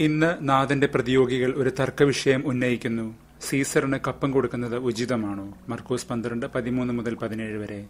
ഇന്ന് നാഥന്റെ പ്രതിയോഗികൾ ഒരു തർക്കവിഷയം ഉന്നയിക്കുന്നു സീസറിന് കപ്പം കൊടുക്കുന്നത് ഉചിതമാണോ മർക്കോസ് പന്ത്രണ്ട് പതിമൂന്ന് മുതൽ പതിനേഴ് വരെ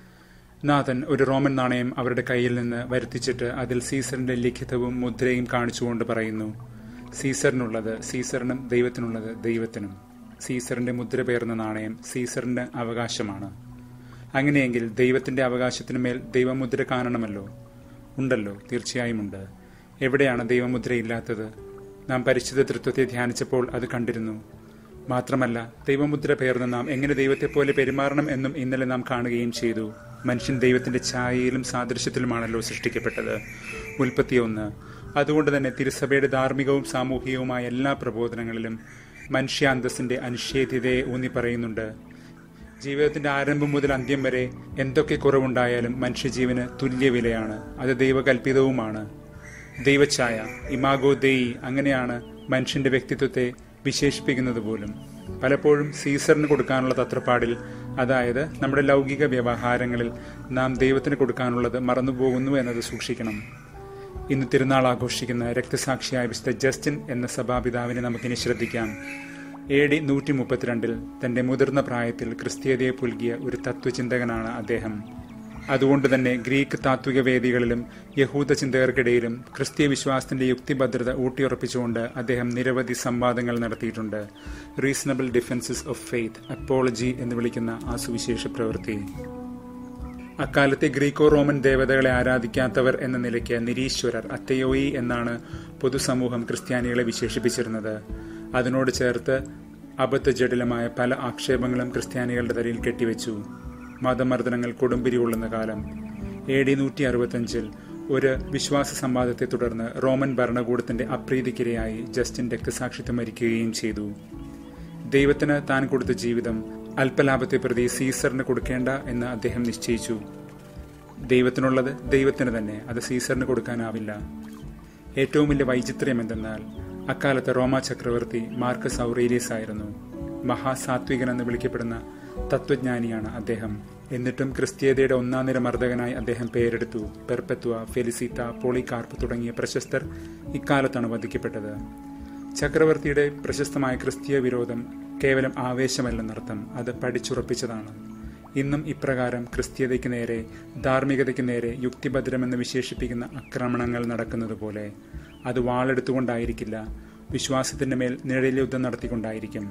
നാഥൻ ഒരു റോമൻ നാണയം അവരുടെ കയ്യിൽ നിന്ന് വരുത്തിച്ചിട്ട് അതിൽ സീസറിന്റെ ലിഖിതവും മുദ്രയും കാണിച്ചുകൊണ്ട് പറയുന്നു സീസറിനുള്ളത് സീസറിനും ദൈവത്തിനുള്ളത് ദൈവത്തിനും സീസറിന്റെ മുദ്ര പേർന്ന നാണയം സീസറിന്റെ അവകാശമാണ് അങ്ങനെയെങ്കിൽ ദൈവത്തിന്റെ അവകാശത്തിനു മേൽ ദൈവമുദ്ര കാണണമല്ലോ ഉണ്ടല്ലോ തീർച്ചയായും ഉണ്ട് എവിടെയാണ് ദൈവമുദ്രയില്ലാത്തത് നാം പരിശുദ്ധ തൃത്വത്തെ ധ്യാനിച്ചപ്പോൾ അത് കണ്ടിരുന്നു മാത്രമല്ല ദൈവമുദ്ര പേർന്ന് നാം എങ്ങനെ ദൈവത്തെ പോലെ പെരുമാറണം എന്നും ഇന്നലെ നാം കാണുകയും ചെയ്തു മനുഷ്യൻ ദൈവത്തിന്റെ ഛായയിലും സാദൃശ്യത്തിലുമാണല്ലോ സൃഷ്ടിക്കപ്പെട്ടത് ഉൽപ്പത്തി ഒന്ന് അതുകൊണ്ട് തന്നെ തിരുസഭയുടെ ധാർമ്മികവും സാമൂഹികവുമായ എല്ലാ പ്രബോധനങ്ങളിലും മനുഷ്യാന്തസ്സിന്റെ അനിഷേധ്യതയെ ഊന്നി പറയുന്നുണ്ട് ജീവിതത്തിന്റെ ആരംഭം മുതൽ അന്ത്യം വരെ എന്തൊക്കെ കുറവുണ്ടായാലും മനുഷ്യജീവന് തുല്യ വിലയാണ് അത് ദൈവകൽപിതവുമാണ് ദൈവഛായ ഇമാഗോ ദെയി അങ്ങനെയാണ് മനുഷ്യന്റെ വ്യക്തിത്വത്തെ വിശേഷിപ്പിക്കുന്നത് പോലും പലപ്പോഴും സീസറിന് കൊടുക്കാനുള്ള തത്രപ്പാടിൽ അതായത് നമ്മുടെ ലൗകിക വ്യവഹാരങ്ങളിൽ നാം ദൈവത്തിന് കൊടുക്കാനുള്ളത് മറന്നുപോകുന്നു എന്നത് സൂക്ഷിക്കണം ഇന്ന് തിരുനാൾ ആഘോഷിക്കുന്ന രക്തസാക്ഷിയായ വിശുദ്ധ ജസ്റ്റിൻ എന്ന സഭാപിതാവിനെ നമുക്കിനി ശ്രദ്ധിക്കാം എ ഡി നൂറ്റി മുപ്പത്തിരണ്ടിൽ തന്റെ മുതിർന്ന പ്രായത്തിൽ ക്രിസ്തീയതയെ പുൽകിയ ഒരു തത്വചിന്തകനാണ് അദ്ദേഹം അതുകൊണ്ട് തന്നെ ഗ്രീക്ക് താത്വിക വേദികളിലും യഹൂദ ചിന്തകർക്കിടയിലും ക്രിസ്തീയ വിശ്വാസത്തിന്റെ യുക്തിഭദ്രത ഊട്ടിയുറപ്പിച്ചുകൊണ്ട് അദ്ദേഹം നിരവധി സംവാദങ്ങൾ നടത്തിയിട്ടുണ്ട് reasonable defences of faith apology എന്ന് വിളിക്കുന്ന ആ സുവിശേഷ പ്രവൃത്തി അക്കാലത്തെ ഗ്രീക്കോ റോമൻ ദേവതകളെ ആരാധിക്കാത്തവർ എന്ന നിലയ്ക്ക് നിരീശ്വരർ അത്തയോയി എന്നാണ് പൊതുസമൂഹം ക്രിസ്ത്യാനികളെ വിശേഷിപ്പിച്ചിരുന്നത് അതിനോട് ചേർത്ത് അബദ്ധജടിലമായ പല ആക്ഷേപങ്ങളും ക്രിസ്ത്യാനികളുടെ തലയിൽ കെട്ടിവെച്ചു മതമർദ്ദനങ്ങൾ കൊടുമ്പിരി കൊള്ളുന്ന കാലം എ ഡി നൂറ്റി അറുപത്തഞ്ചിൽ ഒരു വിശ്വാസ സംവാദത്തെ തുടർന്ന് റോമൻ ഭരണകൂടത്തിന്റെ അപ്രീതിക്കിരയായി ജസ്റ്റിൻ രക്തസാക്ഷിത്വം മരിക്കുകയും ചെയ്തു ദൈവത്തിന് താൻ കൊടുത്ത ജീവിതം അല്പലാഭത്തെ പ്രതി സീസറിന് കൊടുക്കേണ്ട എന്ന് അദ്ദേഹം നിശ്ചയിച്ചു ദൈവത്തിനുള്ളത് ദൈവത്തിന് തന്നെ അത് സീസറിന് കൊടുക്കാനാവില്ല ഏറ്റവും വലിയ വൈചിത്ര്യം എന്തെന്നാൽ അക്കാലത്ത് റോമ ചക്രവർത്തി മാർക്കസ് ഔറേലിയസ് ആയിരുന്നു മഹാസാത്വികൻ എന്ന് വിളിക്കപ്പെടുന്ന തത്വജ്ഞാനിയാണ് അദ്ദേഹം എന്നിട്ടും ക്രിസ്തീയതയുടെ ഒന്നാം നിര മർദ്ദകനായി അദ്ദേഹം പേരെടുത്തു പെർപെത്വ ഫെലിസിത്ത പോളികാർപ്പ് തുടങ്ങിയ പ്രശസ്തർ ഇക്കാലത്താണ് വധിക്കപ്പെട്ടത് ചക്രവർത്തിയുടെ പ്രശസ്തമായ ക്രിസ്തീയ വിരോധം കേവലം ആവേശമല്ലെന്നർത്ഥം അത് പഠിച്ചുറപ്പിച്ചതാണ് ഇന്നും ഇപ്രകാരം ക്രിസ്തീയതയ്ക്ക് നേരെ ധാർമ്മികതയ്ക്ക് നേരെ യുക്തിഭദ്രമെന്ന് വിശേഷിപ്പിക്കുന്ന ആക്രമണങ്ങൾ നടക്കുന്നത് പോലെ അത് വാളെടുത്തുകൊണ്ടായിരിക്കില്ല വിശ്വാസത്തിന്റെ മേൽ നിഴലുദ്ധം നടത്തിക്കൊണ്ടായിരിക്കും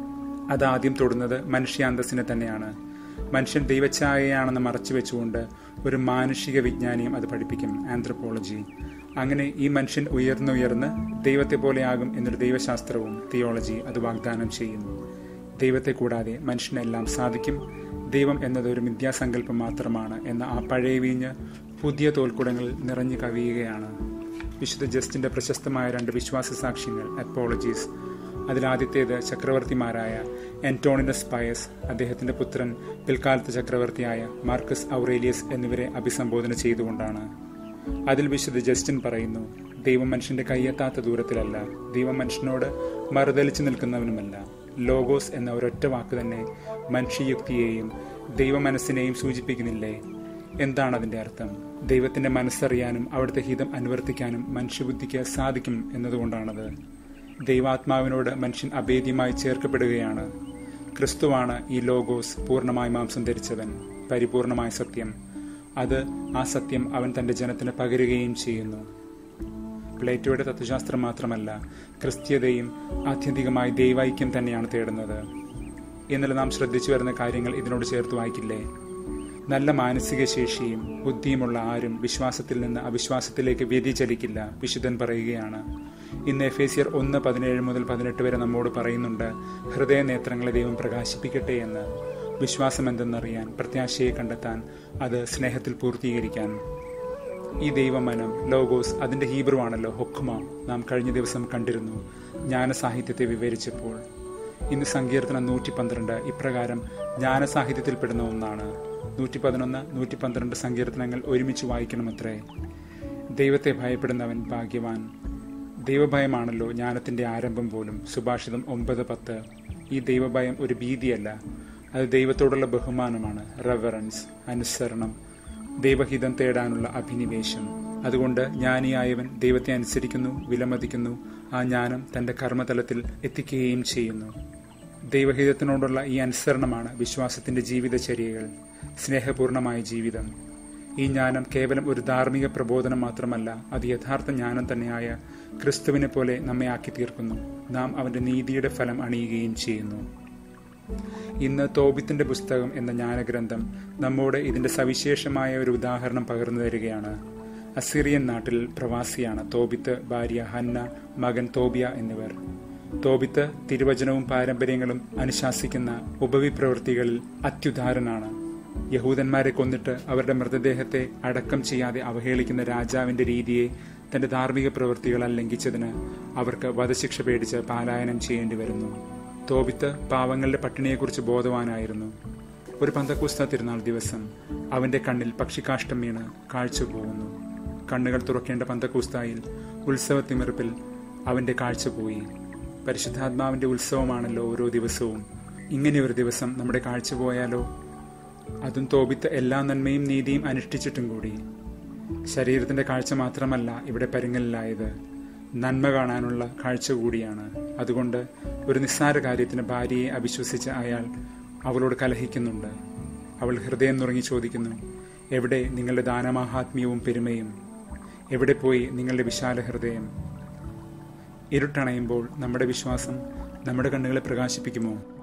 അതാദ്യം തൊടുന്നത് മനുഷ്യാന്തസ്സിനെ തന്നെയാണ് മനുഷ്യൻ ദൈവഛായയാണെന്ന് മറച്ചു വെച്ചുകൊണ്ട് ഒരു മാനുഷിക വിജ്ഞാനിയും അത് പഠിപ്പിക്കും ആന്ത്രപ്പോളജി അങ്ങനെ ഈ മനുഷ്യൻ ഉയർന്നുയർന്ന് ദൈവത്തെ പോലെയാകും എന്നൊരു ദൈവശാസ്ത്രവും തിയോളജി അത് വാഗ്ദാനം ചെയ്യുന്നു ദൈവത്തെ കൂടാതെ മനുഷ്യനെല്ലാം സാധിക്കും ദൈവം എന്നത് ഒരു മിഥ്യാസങ്കല്പം മാത്രമാണ് എന്ന ആ പഴയ വീഞ്ഞ് പുതിയ തോൽക്കുടങ്ങളിൽ നിറഞ്ഞു കവിയുകയാണ് വിശുദ്ധ ജസ്റ്റിന്റെ പ്രശസ്തമായ രണ്ട് വിശ്വാസ സാക്ഷ്യങ്ങൾ അപ്പോളജീസ് അതിലാദ്യത്തേത് ചക്രവർത്തിമാരായ എൻറ്റോണിനസ് പയസ് അദ്ദേഹത്തിന്റെ പുത്രൻ പിൽക്കാലത്ത് ചക്രവർത്തിയായ മാർക്കസ് ഔറേലിയസ് എന്നിവരെ അഭിസംബോധന ചെയ്തുകൊണ്ടാണ് അതിൽ വിശുദ്ധ ജസ്റ്റിൻ പറയുന്നു ദൈവം മനുഷ്യന്റെ കയ്യെത്താത്ത ദൂരത്തിലല്ല ദൈവം മനുഷ്യനോട് മറുതലിച്ചു നിൽക്കുന്നവനുമല്ല ലോഗോസ് എന്ന ഒരൊറ്റ വാക്ക് തന്നെ മനുഷ്യയുക്തിയെയും ദൈവമനസ്സിനെയും സൂചിപ്പിക്കുന്നില്ലേ എന്താണ് അതിന്റെ അർത്ഥം ദൈവത്തിന്റെ മനസ്സറിയാനും അവിടുത്തെ ഹിതം അനുവർത്തിക്കാനും മനുഷ്യബുദ്ധിക്ക് സാധിക്കും എന്നതുകൊണ്ടാണത് ദൈവാത്മാവിനോട് മനുഷ്യൻ അഭേദ്യമായി ചേർക്കപ്പെടുകയാണ് ക്രിസ്തുവാണ് ഈ ലോഗോസ് പൂർണ്ണമായി മാംസം ധരിച്ചവൻ പരിപൂർണമായ സത്യം അത് ആ സത്യം അവൻ തന്റെ ജനത്തിന് പകരുകയും ചെയ്യുന്നു പ്ലേറ്റോയുടെ തത്വശാസ്ത്രം മാത്രമല്ല ക്രിസ്ത്യതയും ആത്യന്തികമായി ദൈവൈക്യം തന്നെയാണ് തേടുന്നത് ഇന്നലെ നാം ശ്രദ്ധിച്ചു വരുന്ന കാര്യങ്ങൾ ഇതിനോട് ചേർത്ത് വായിക്കില്ലേ നല്ല മാനസിക ശേഷിയും ബുദ്ധിയുമുള്ള ആരും വിശ്വാസത്തിൽ നിന്ന് അവിശ്വാസത്തിലേക്ക് വ്യതിചലിക്കില്ല വിശുദ്ധൻ പറയുകയാണ് ഇന്ന് എഫേസിയർ ഒന്ന് പതിനേഴ് മുതൽ പതിനെട്ട് വരെ നമ്മോട് പറയുന്നുണ്ട് ഹൃദയ നേത്രങ്ങളെ ദൈവം പ്രകാശിപ്പിക്കട്ടെ എന്ന് വിശ്വാസം എന്തെന്നറിയാൻ പ്രത്യാശയെ കണ്ടെത്താൻ അത് സ്നേഹത്തിൽ പൂർത്തീകരിക്കാൻ ഈ ദൈവമനം ലോഗോസ് അതിന്റെ ഹീബ്രു ആണല്ലോ ഹൊക്കുമ നാം കഴിഞ്ഞ ദിവസം കണ്ടിരുന്നു ജ്ഞാനസാഹിത്യത്തെ വിവരിച്ചപ്പോൾ ഇന്ന് സങ്കീർത്തനം നൂറ്റി പന്ത്രണ്ട് ഇപ്രകാരം ജ്ഞാനസാഹിത്യത്തിൽപ്പെടുന്ന ഒന്നാണ് നൂറ്റി പതിനൊന്ന് നൂറ്റി പന്ത്രണ്ട് സങ്കീർത്തനങ്ങൾ ഒരുമിച്ച് വായിക്കണമത്രേ ദൈവത്തെ ഭയപ്പെടുന്നവൻ ഭാഗ്യവാൻ ദൈവഭയമാണല്ലോ ജ്ഞാനത്തിന്റെ ആരംഭം പോലും സുഭാഷിതം ഒമ്പത് പത്ത് ഈ ദൈവഭയം ഒരു ഭീതിയല്ല അത് ദൈവത്തോടുള്ള ബഹുമാനമാണ് റെവറൻസ് അനുസരണം ദൈവഹിതം തേടാനുള്ള അഭിനിവേശം അതുകൊണ്ട് ജ്ഞാനിയായവൻ ദൈവത്തെ അനുസരിക്കുന്നു വിലമതിക്കുന്നു ആ ജ്ഞാനം തന്റെ കർമ്മതലത്തിൽ എത്തിക്കുകയും ചെയ്യുന്നു ദൈവഹിതത്തിനോടുള്ള ഈ അനുസരണമാണ് വിശ്വാസത്തിന്റെ ജീവിതചര്യകൾ സ്നേഹപൂർണമായ ജീവിതം ഈ ജ്ഞാനം കേവലം ഒരു ധാർമ്മിക പ്രബോധനം മാത്രമല്ല അത് യഥാർത്ഥ ജ്ഞാനം തന്നെയായ ക്രിസ്തുവിനെ പോലെ നമ്മെ ആക്കി തീർക്കുന്നു നാം അവന്റെ നീതിയുടെ ഫലം അണിയുകയും ചെയ്യുന്നു ഇന്ന് തോബിത്തിന്റെ പുസ്തകം എന്ന ജ്ഞാനഗ്രന്ഥം നമ്മോട് ഇതിന്റെ സവിശേഷമായ ഒരു ഉദാഹരണം പകർന്നു തരികയാണ് അസിറിയൻ നാട്ടിൽ പ്രവാസിയാണ് തോബിത്ത് ഭാര്യ ഹന്ന മകൻ തോബിയ എന്നിവർ തോബിത്ത് തിരുവചനവും പാരമ്പര്യങ്ങളും അനുശാസിക്കുന്ന ഉപവിപ്രവൃത്തികളിൽ അത്യുദാരനാണ് യഹൂദന്മാരെ കൊന്നിട്ട് അവരുടെ മൃതദേഹത്തെ അടക്കം ചെയ്യാതെ അവഹേളിക്കുന്ന രാജാവിന്റെ രീതിയെ തന്റെ ധാർമ്മിക പ്രവൃത്തികളാൽ ലംഘിച്ചതിന് അവർക്ക് വധശിക്ഷ പേടിച്ച് പാലായനം ചെയ്യേണ്ടി വരുന്നു തോബിത്ത് പാവങ്ങളുടെ പട്ടിണിയെക്കുറിച്ച് ബോധവാനായിരുന്നു ഒരു പന്തക്കുസ്ത തിരുനാൾ ദിവസം അവന്റെ കണ്ണിൽ പക്ഷിക്കാഷ്ടം വീണ് കാഴ്ച പോകുന്നു കണ്ണുകൾ തുറക്കേണ്ട പന്തക്കുസ്തായിൽ ഉത്സവത്തിമിറുപ്പിൽ അവന്റെ കാഴ്ച പോയി പരിശുദ്ധാത്മാവിന്റെ ഉത്സവമാണല്ലോ ഓരോ ദിവസവും ഇങ്ങനെ ഒരു ദിവസം നമ്മുടെ കാഴ്ച പോയാലോ അതും തോപിത്ത് എല്ലാ നന്മയും നീതിയും അനുഷ്ഠിച്ചിട്ടും കൂടി ശരീരത്തിന്റെ കാഴ്ച മാത്രമല്ല ഇവിടെ പരുങ്ങലിലായത് നന്മ കാണാനുള്ള കാഴ്ച കൂടിയാണ് അതുകൊണ്ട് ഒരു നിസ്സാര കാര്യത്തിന് ഭാര്യയെ അവിശ്വസിച്ച അയാൾ അവളോട് കലഹിക്കുന്നുണ്ട് അവൾ ഹൃദയം നുറങ്ങി ചോദിക്കുന്നു എവിടെ നിങ്ങളുടെ ദാനമാഹാത്മ്യവും പെരുമയും എവിടെ പോയി നിങ്ങളുടെ വിശാല ഹൃദയം ഇരുട്ടണയുമ്പോൾ നമ്മുടെ വിശ്വാസം നമ്മുടെ കണ്ണുകളെ പ്രകാശിപ്പിക്കുമോ